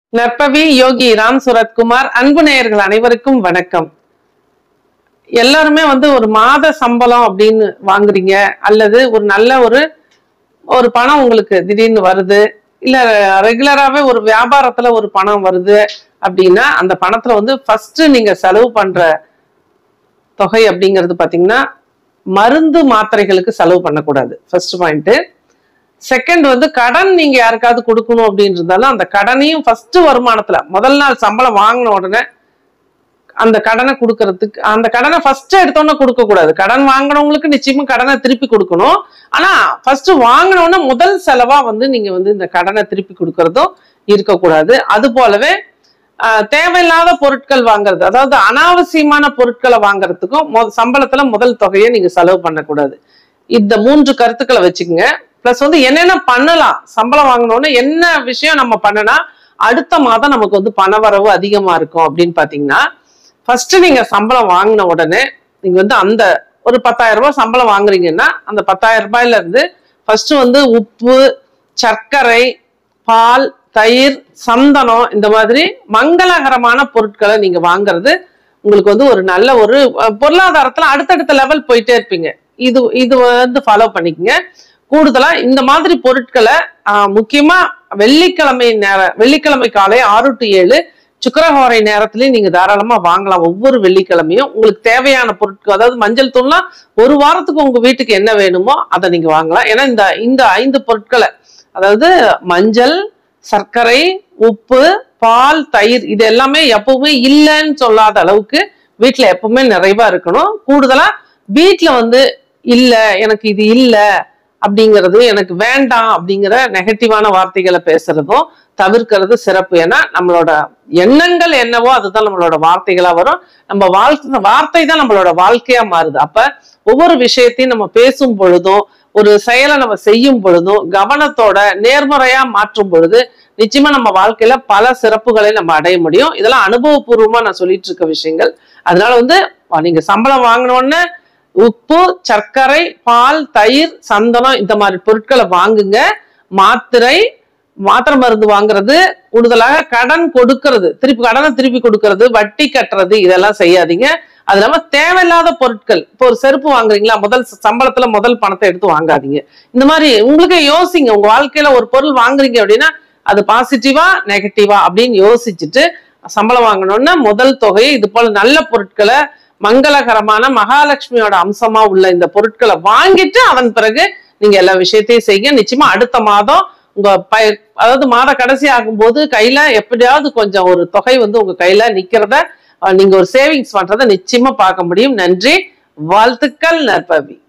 நற்பவி யோகி ராம் சுரத்குமார் அன்பு நேயர்கள் அனைவருக்கும் வணக்கம் எல்லாருமே வந்து ஒரு மாத சம்பளம் அப்படின்னு வாங்குறீங்க அல்லது ஒரு நல்ல ஒரு ஒரு பணம் உங்களுக்கு திடீர்னு வருது இல்ல ரெகுலராகவே ஒரு வியாபாரத்துல ஒரு பணம் வருது அப்படின்னா அந்த பணத்துல வந்து ஃபர்ஸ்ட் நீங்க செலவு பண்ற தொகை அப்படிங்கிறது பாத்தீங்கன்னா மருந்து மாத்திரைகளுக்கு செலவு பண்ணக்கூடாது ஃபர்ஸ்ட் பாயிண்ட் செகண்ட் வந்து கடன் நீங்க யாருக்காவது கொடுக்கணும் அப்படின்னு இருந்தாலும் அந்த கடனையும் ஃபர்ஸ்ட் வருமானத்துல முதல் நாள் சம்பளம் வாங்கின உடனே அந்த கடனை கொடுக்கறதுக்கு அந்த கடனை ஃபர்ஸ்ட் எடுத்தோன்னே கொடுக்க கூடாது கடன் வாங்கினவங்களுக்கு நிச்சயமா கடனை திருப்பி கொடுக்கணும் ஆனா ஃபர்ஸ்ட் வாங்கினோடனே முதல் செலவா வந்து நீங்க வந்து இந்த கடனை திருப்பி கொடுக்கறதும் இருக்கக்கூடாது அது போலவே ஆஹ், தேவையில்லாத பொருட்கள் வாங்குறது அதாவது அனாவசியமான பொருட்களை வாங்குறதுக்கும் மொ- சம்பளத்துல முதல் தொகையை நீங்க செலவு பண்ணக்கூடாது இந்த மூன்று கருத்துக்களை வச்சுக்கோங்க பிளஸ் வந்து என்னென்ன பண்ணலாம் சம்பளம் வாங்கினோன்னு என்ன விஷயம் நம்ம பண்ணனா அடுத்த மாதம் நமக்கு வந்து பணவரவு அதிகமா இருக்கும் அப்படின்னு பாத்தீங்கன்னா ஃபர்ஸ்ட் நீங்க சம்பளம் வாங்கின உடனே நீங்க வந்து அந்த ஒரு பத்தாயிரம் ரூபாய் சம்பளம் வாங்குறீங்கன்னா அந்த பத்தாயிரம் ரூபாயில இருந்து ஃபர்ஸ்ட் வந்து உப்பு சர்க்கரை பால் தயிர் சந்தனம் இந்த மாதிரி மங்களகரமான பொருட்களை நீங்க வாங்குறது உங்களுக்கு வந்து ஒரு நல்ல ஒரு அஹ், பொருளாதாரத்துல அடுத்தடுத்த லெவல் போயிட்டே இருப்பீங்க இது இது வந்து ஃபாலோ பண்ணிக்கங்க கூடுதலா இந்த மாதிரி பொருட்களை ஆஹ், முக்கியமா வெள்ளிக்கிழமை நேர வெள்ளிக்கிழமை காலை ஆறு டு ஏழு சுக்கரஹோரை நேரத்திலயும் நீங்க தாராளமா வாங்கலாம் ஒவ்வொரு வெள்ளிக்கிழமையும் உங்களுக்கு தேவையான பொருட்கள் அதாவது மஞ்சள் தூள்லாம் ஒரு வாரத்துக்கு உங்க வீட்டுக்கு என்ன வேணுமோ அதை நீங்க வாங்கலாம் ஏன்னா இந்த இந்த ஐந்து பொருட்களை அதாவது மஞ்சள் சர்க்கரை உப்பு பால் தயிர் இது எல்லாமே எப்பவுமே இல்லைன்னு சொல்லாத அளவுக்கு வீட்ல எப்பவுமே நிறைவா இருக்கணும் கூடுதலா வீட்ல வந்து இல்ல எனக்கு இது இல்ல அப்படிங்கிறது எனக்கு வேண்டாம் அப்படிங்கிற நெகட்டிவான வார்த்தைகளை பேசுறதும் தவிர்க்கிறது சிறப்பு ஏன்னா நம்மளோட எண்ணங்கள் என்னவோ அதுதான் நம்மளோட வார்த்தைகளா வரும் நம்ம வாழ்க்கை வார்த்தை தான் நம்மளோட வாழ்க்கையா மாறுது அப்ப ஒவ்வொரு விஷயத்தையும் நம்ம பேசும் பொழுதும் ஒரு செயலை நம்ம செய்யும் பொழுதும் கவனத்தோட நேர்மறையா மாற்றும் பொழுது நிச்சயமா நம்ம வாழ்க்கையில பல சிறப்புகளை நம்ம அடைய முடியும் இதெல்லாம் அனுபவபூர்வமா நான் சொல்லிட்டு இருக்க விஷயங்கள் அதனால வந்து அஹ் நீங்க சம்பளம் வாங்கின உடனே உப்பு சர்க்கரை பால் தயிர் சந்தனம் இந்த மாதிரி பொருட்களை வாங்குங்க மாத்திரை மாத்திரை மருந்து வாங்குறது கூடுதலாக கடன் கொடுக்கறது திருப்பி கடனை திருப்பி கொடுக்கறது வட்டி கட்டுறது இதெல்லாம் செய்யாதீங்க அது இல்லாம தேவையில்லாத பொருட்கள் இப்போ ஒரு செருப்பு வாங்குறீங்களா முதல் சம்பளத்துல முதல் பணத்தை எடுத்து வாங்காதீங்க இந்த மாதிரி உங்களுக்கு யோசிங்க உங்க வாழ்க்கையில ஒரு பொருள் வாங்குறீங்க அப்படின்னா அது பாசிட்டிவா நெகட்டிவா அப்படின்னு யோசிச்சுட்டு சம்பளம் வாங்கணும்னா முதல் தொகையை இது போல நல்ல பொருட்களை மங்களகரமான மகாலட்சுமியோட அம்சமா உள்ள இந்த பொருட்களை வாங்கிட்டு அதன் பிறகு நீங்க எல்லா விஷயத்தையும் செய்யுங்க நிச்சயமா அடுத்த மாதம் உங்க ப அதாவது மாத கடைசி ஆகும்போது கையில எப்படியாவது கொஞ்சம் ஒரு தொகை வந்து உங்க கையில நிக்கிறத அஹ், நீங்க ஒரு சேவிங்ஸ் பண்றதை நிச்சயமா பார்க்க முடியும் நன்றி வாழ்த்துக்கள் நற்பவி